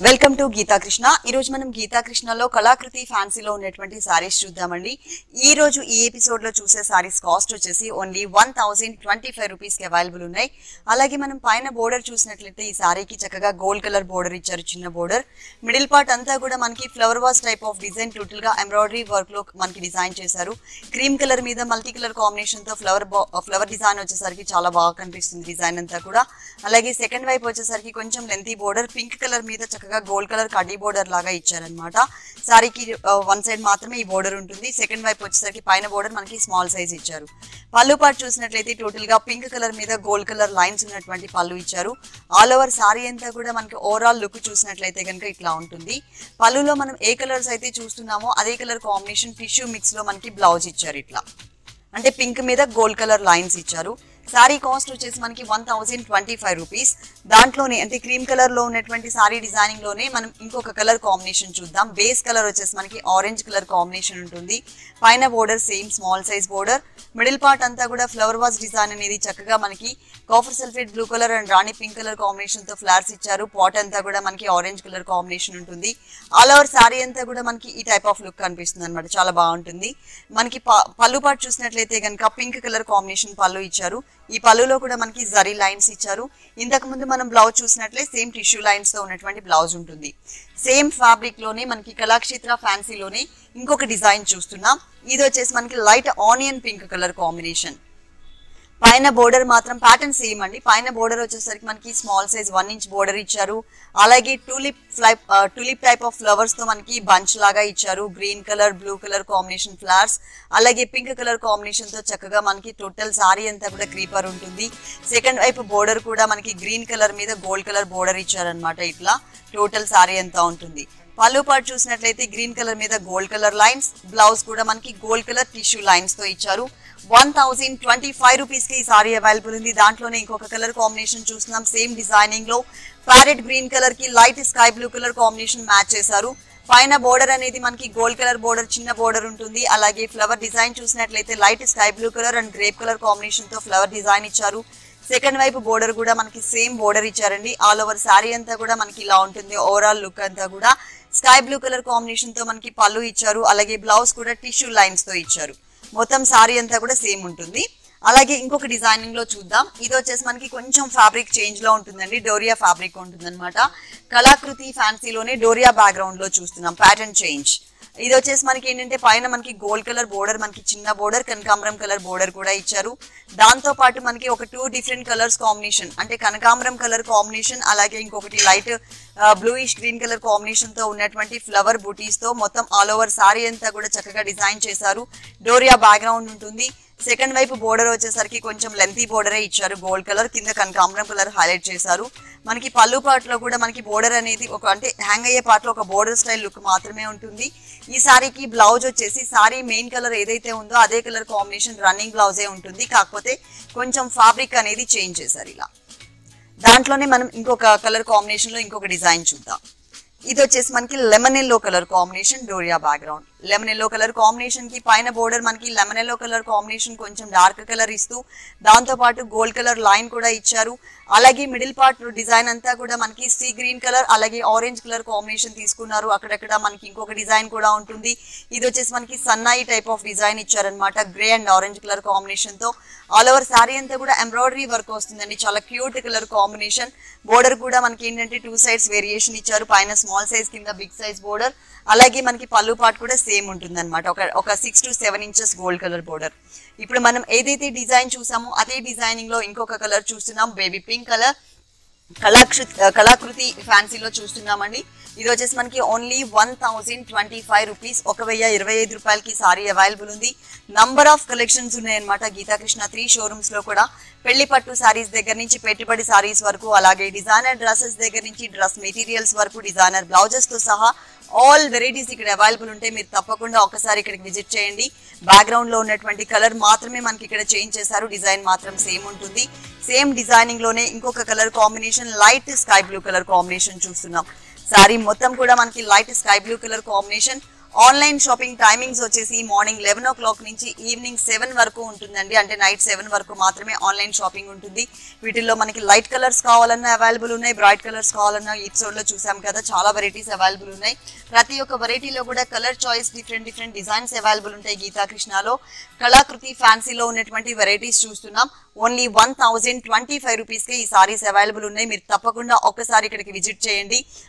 welcome to Gita Krishna ఈ రోజు మనం గీతా కృష్ణలో కళాకృతి ఫ్యాన్సీలో ఉన్నటువంటి సారీస్ చూద్దామండి ఈ రోజు ఈ ఎపిసోడ్ లో చూసే సారీస్ కాస్ట్ వచ్చేసి only one thousand twenty five rupees కి అవైలబుల్ ఉన్నాయి అలాగే మనం పైన బోర్డర్ చూసినట్లయితే ఈ సారీకి చక్కగా గోల్డ్ కలర్ బోర్డర్ ఇచ్చారు చిన్న బోర్డర్ మిడిల్ పార్ట్ అంతా కూడా మనకి flower vase type of design total గా ఎంబ్రాయిడరీ వర్క్ లో మనకి డిజైన్ చేశారు క్రీమ్ కలర్ మీద మల్టీ కలర్ కాంబినేషన్ తో ఫ్లవర్ ఫ్లవర్ డిజైన్ వచ్చేసరికి చాలా బాగా కనిపిస్తుంది డిజైన్ అంతా కూడా అలాగే సెకండ్ వైపు వచ్చేసరికి కొంచెం లెంతీ బోర్డర్ పింక్ కలర్ మీద చక్కగా గోల్డ్ కలర్ కడ్డీ బోర్డర్ లాగా ఇచ్చారనమాట సారీకి వన్ సైడ్ మాత్రమే ఈ బోర్డర్ ఉంటుంది సెకండ్ వైపు వచ్చేసరికి పైన బోర్డర్ మనకి స్మాల్ సైజ్ ఇచ్చారు పళ్ళు పాటు చూసినట్లయితే టోటల్ గా పింక్ కలర్ మీద గోల్డ్ కలర్ లైన్స్ ఉన్నటువంటి పళ్ళు ఇచ్చారు ఆల్ ఓవర్ సారీ అంతా కూడా మనకి ఓవరాల్ లుక్ చూసినట్లయితే కనుక ఇట్లా ఉంటుంది పళ్ళులో మనం ఏ కలర్స్ అయితే చూస్తున్నామో అదే కలర్ కాంబినేషన్ టిష్యూ మిక్స్ లో మనకి బ్లౌజ్ ఇచ్చారు ఇట్లా అంటే పింక్ మీద గోల్డ్ కలర్ లైన్స్ ఇచ్చారు సారీ కాస్ట్ వచ్చేసి మనకి one thousand twenty five rupees దాంట్లోనే అంటే క్రీమ్ కలర్ లో ఉన్నటువంటి సారీ డిజైనింగ్ లోనే మనం ఇంకొక కలర్ కాంబినేషన్ చూద్దాం బేస్ కలర్ వచ్చేసి మనకి ఆరెంజ్ కలర్ కాంబినేషన్ ఉంటుంది పైన border same small size border middle part అంతా కూడా ఫ్లవర్ వాజ్ డిజైన్ అనేది చక్కగా మనకి copper sulphate blue colour and rani pink colour combination తో ఫ్లవర్స్ ఇచ్చారు పాట్ అంతా కూడా మనకి ఆరెంజ్ కలర్ కాంబినేషన్ ఉంటుంది ఆల్ ఓవర్ సారీ అంతా కూడా మనకి ఈ టైప్ ఆఫ్ లుక్ కనిపిస్తుంది అనమాట చాలా బాగుంటుంది మనకి ప- పళ్ళు పాటు చూసినట్లయితే కనుక పింక్ కలర్ కాంబినేషన్ పళ్ళు ఇచ్చారు ఈ పళ్ళులో కూడా మనకి జరీ లైన్స్ ఇచ్చారు ఇంతకు ముందు మనం బ్లౌజ్ చూసినట్లే సేమ్ టిష్యూ లైన్స్ తో ఉన్నటువంటి బ్లౌజ్ ఉంటుంది సేమ్ ఫ్యాబ్రిక్ లోనే మనకి కళాక్షేత్ర ఫ్యాన్సీలోనే ఇంకొక డిజైన్ చూస్తున్నాం ఇది వచ్చేసి మనకి light onion pink colour combination పైన బోర్డర్ మాత్రం ప్యాటర్న్ సేమ్ అండి పైన బోర్డర్ వచ్చేసరికి మనకి small size one inch border ఇచ్చారు అలాగే tulip fly tulip type of flowers తో మనకి బంచ్ లాగా ఇచ్చారు green colour blue colour combination flowers అలాగే పింక్ కలర్ కాంబినేషన్ తో చక్కగా మనకి టోటల్ సారీ అంతా కూడా క్రీపర్ ఉంటుంది సెకండ్ వైపు బోర్డర్ కూడా మనకి గ్రీన్ కలర్ మీద గోల్డ్ కలర్ బోర్డర్ ఇచ్చారనమాట ఇట్లా టోటల్ సారీ అంతా ఉంటుంది పళ్ళు పాటు చూసినట్లయితే గ్రీన్ కలర్ మీద గోల్డ్ కలర్ లైన్స్ బ్లౌజ్ కూడా మనకి గోల్డ్ కలర్ టిష్యూ లైన్స్ తో ఇచ్చారు one thousand twenty five rupees కి ఈ సారీ అవైలబుల్ ఉంది దాంట్లోనే ఇంకొక కలర్ కాంబినేషన్ చూస్తున్నాం సేమ్ డిజైనింగ్ లో ప్యారెట్ గ్రీన్ కలర్ కి light sky blue colour combination match చేశారు పైన బోర్డర్ అనేది మనకి గోల్డ్ కలర్ బోర్డర్ చిన్న బోర్డర్ ఉంటుంది అలాగే ఫ్లవర్ డిజైన్ చూసినట్లయితే light sky blue colour and grape colour combination తో ఫ్లవర్ డిజైన్ ఇచ్చారు సెకండ్ వైపు బోర్డర్ కూడా మనకి సేమ్ బోర్డర్ ఇచ్చారండి ఆల్ ఓవర్ శారీ అంతా కూడా మనకి ఇలా ఉంటుంది ఓవరాల్ లుక్ అంతా కూడా స్కై బ్లూ కలర్ కాంబినేషన్ తో మనకి పళ్ళు ఇచ్చారు అలాగే బ్లౌజ్ కూడా టిష్యూ లైన్స్ తో ఇచ్చారు మొత్తం సారీ అంతా కూడా సేమ్ ఉంటుంది అలాగే ఇంకొక డిజైనింగ్ లో చూద్దాం ఇది వచ్చేసి మనకి కొంచెం ఫ్యాబ్రిక్ చేంజ్ లో ఉంటుందండి డోరియా ఫ్యాబ్రిక్ ఉంటుందన్నమాట కళాకృతి ఫ్యాన్సీలోనే డోరియా బ్యాక్గ్రౌండ్ లో చూస్తున్నాం ప్యాటర్న్ చేంజ్ ఇది వచ్చేసి మనకి ఏంటంటే పైన మనకి గోల్డ్ కలర్ బోర్డర్ మనకి చిన్న బోర్డర్ కనకాంబరం కలర్ బోర్డర్ కూడా ఇచ్చారు దాంతో పాటు మనకి ఒక టూ డిఫరెంట్ కలర్స్ కాంబినేషన్ అంటే కనకాంబరం కలర్ కాంబినేషన్ అలాగే ఇంకొకటి light bluish green colour combination తో ఉన్నటువంటి ఫ్లవర్ బూటీస్ తో మొత్తం ఆల్ ఓవర్ సారీ అంతా కూడా చక్కగా డిజైన్ చేశారు డోరియా బ్యాక్గ్రౌండ్ ఉంటుంది సెకండ్ వైపు బోర్డర్ వచ్చేసరికి కొంచెం లెంతీ బోర్డరే ఇచ్చారు గోల్డ్ కలర్ కింద కనకాంబరం కలర్ హైలైట్ చేశారు మనకి పళ్ళు part లో కూడా మనకి బోర్డర్ అనేది ఒక అంటే హ్యాంగ్ అయ్యే part లో ఒక బోర్డర్ స్టైల్ లుక్ మాత్రమే ఉంటుంది ఈ సారీకి బ్లౌజ్ వచ్చేసి సారీ మెయిన్ కలర్ ఏదైతే ఉందో అదే కలర్ కాంబినేషన్ రన్నింగ్ బ్లౌజే ఉంటుంది కాకపోతే కొంచెం ఫ్యాబ్రిక్ అనేది చేంజ్ చేశారు ఇలా దాంట్లోనే మనం ఇంకొక కలర్ కాంబినేషన్ లో ఇంకొక డిజైన్ చూద్దాం ఇది వచ్చేసి మనకి lemon yellow colour combination doria background lemon yellow colour combination కి పైన బోర్డర్ మనకి లెమన్ ఎల్లో కలర్ కాంబినేషన్ కొంచెం డార్క్ కలర్ ఇస్తూ దాంతో పాటు గోల్డ్ కలర్ లైన్ కూడా ఇచ్చారు అలాగే మిడిల్ పార్ట్ డిజైన్ అంతా కూడా మనకి సీ గ్రీన్ కలర్ అలాగే ఆరెంజ్ కలర్ కాంబినేషన్ తీసుకున్నారు అక్కడక్కడ మనకి ఇంకొక డిజైన్ కూడా ఉంటుంది ఇది వచ్చేసి మనకి సన్నాయి టైప్ ఆఫ్ డిజైన్ ఇచ్చారనమాట grey and orange colour combination తో ఆల్ ఓవర్ శారీ అంతా కూడా ఎంబ్రాయిడరీ వర్క్ వస్తుందండి చాలా క్యూట్ కలర్ కాంబినేషన్ బోర్డర్ కూడా మనకి ఏంటంటే టూ సైడ్స్ వేరియేషన్ ఇచ్చారు పైన స్మాల్ సైజ్ కింద బిగ్ సైజ్ బోర్డర్ అలాగే మనకి పళ్ళు పార్ట్ కూడా సేమ్ ఉంటుంది అనమాట ఒక ఒక six to seven inches gold colour border ఇప్పుడు మనం ఏదైతే డిజైన్ చూసామో అదే డిజైనింగ్ లో ఇంకొక కలర్ చూస్తున్నాం baby pink colour Kalakriti Kalakriti ఫ్యాన్సీలో చూస్తున్నామండి ఇది వచ్చేసి మనకి only one thousand twenty five rupees ఒక వెయ్యి ఇరవై ఐదు రూపాయలకి సారీ అవైలబుల్ ఉంది నంబర్ ఆఫ్ కలెక్షన్స్ ఉన్నాయన్నమాట గీతాకృష్ణ త్రీ షోరూమ్స్ లో కూడా పెళ్లి పట్టు సారీస్ దగ్గర నుంచి పెట్టుబడి సారీస్ వరకు అలాగే డిజైనర్ డ్రెస్సెస్ దగ్గర నుంచి డ్రెస్ మెటీరియల్స్ వరకు డిజైనర్ బ్లౌజెస్ తో సహా ఆల్ వెరైటీస్ ఇక్కడ అవైలబుల్ ఉంటాయి మీరు తప్పకుండా ఒకసారి ఇక్కడికి విజిట్ చేయండి బ్యాక్గ్రౌండ్ లో ఉన్నటువంటి కలర్ మాత్రమే మనకి ఇక్కడ చేంజ్ చేశారు డిజైన్ మాత్రం సేమ్ ఉంటుంది సేమ్ డిజైనింగ్ లోనే ఇంకొక colour combination light sky blue colour combination చూస్తున్నాం సారీ మొత్తం కూడా మనకి light sky blue colour combination online shopping timings వచ్చేసి మార్నింగ్ లెవెన్ ఓ క్లాక్ నుంచి ఈవినింగ్ సెవెన్ వరకు ఉంటుందండి అంటే నైట్ సెవెన్ వరకు మాత్రమే ఆన్లైన్ షాపింగ్ ఉంటుంది వీటిల్లో మనకి లైట్ కలర్స్ కావాలన్నా అవైలబుల్ ఉన్నాయి బ్రైట్ కలర్స్ కావాలన్నా ఈ ఎపిసోడ్ లో చూసాం కదా చాలా వెరైటీస్ అవైలబుల్ ఉన్నాయి ప్రతి ఒక్క వెరైటీలో కూడా colour choice different different designs available ఉంటాయి గీతా కృష్ణలో కళాకృతి ఫ్యాన్సీలో ఉన్నటువంటి వెరైటీస్ చూస్తున్నాం only one thousand twenty five రూపీస్కి ఈ సారీస్ అవైలబుల్ ఉన్నాయి మీరు తప్పకుండా ఒక్కసారి ఇక్కడికి విజిట్ చేయండి